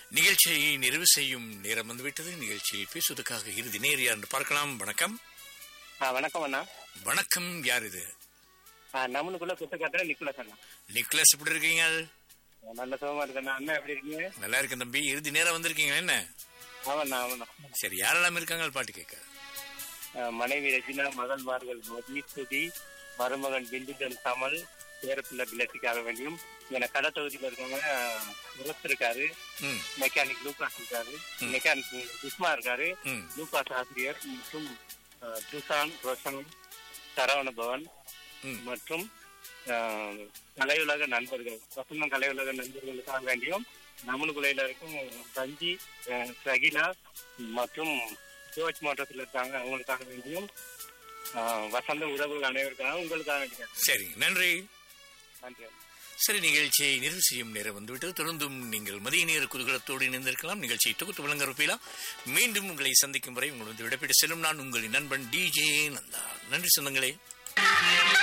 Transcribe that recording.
நிகழ்ச்சியை நிறைவு செய்யும் நேரம் வந்துவிட்டது நிகழ்ச்சியில் பேசுவதற்காக இறுதி நேர் யார் என்று பார்க்கலாம் வணக்கம் ஆ, வணக்கம் அண்ணா வணக்கம் யார் இது ஆ, நம்மளுக்குள்ள குத்து காட்டுற நிக்கலஸ் அண்ணா நிக்லஸ் எப்படி இருக்கீங்க நல்ல சுகமா இருக்கண்ணா அண்ணா எப்படி இருக்கீங்க நல்லா இருக்கேன் தம்பி இறுதி நேரம் வந்திருக்கீங்க என்ன ஆமாண்ணா ஆமாண்ணா சரி யாரெல்லாம் இருக்காங்க பாட்டு கேட்க ஆ, மனைவி ரஜினா மகன்மார்கள் மோதி சுதி மருமகன் பிந்துஜன் கமல் பேரப்பிள்ளை பிள்ளத்திக்காக வேண்டியும் என கடை தொகுதியில் இருக்கவங்க முரசு இருக்காரு ம் மெக்கானிக் லூகாஸ் இருக்காரு மெக்கானிக் சுஷ்மா இருக்காரு ம் லூகாஸ் ஆசிரியர் மற்றும் ஆ, துசான் ரோஷன் சரவண பவன் ம் மற்றும் ஆஹ், கலையுலக நண்பர்கள் வசந்தம் கலையுலக நண்பர்களுக்காக வேண்டியும் நம்மளுக்குள்ளையில இருக்கும் சஞ்சி ஆஹ், சகிலா மற்றும் ஜோர்ஜ் மோட்டர்ஸ்ல இருக்காங்க அவங்களுக்காக வேண்டியும் ஆஹ், வசந்த உறவுகள் அனைவருக்காக உங்களுக்காக வேண்டிய சரி நன்றி நன்றி சரி நிகழ்ச்சியை நிறைவு செய்யும் நேரம் வந்துவிட்டது தொடர்ந்தும் நீங்கள் மதிய நேர குதூகலத்தோடு இணைந்திருக்கலாம் நிகழ்ச்சியை தொகுத்து வழங்க இருப்பீங்களா மீண்டும் உங்களை சந்திக்கும் வரை உங்கள் வந்து விடப்பட்டு செல்லும் நான் உங்களின் நண்பன் டிஜே நந்தா நன்றி சொந்தங்களே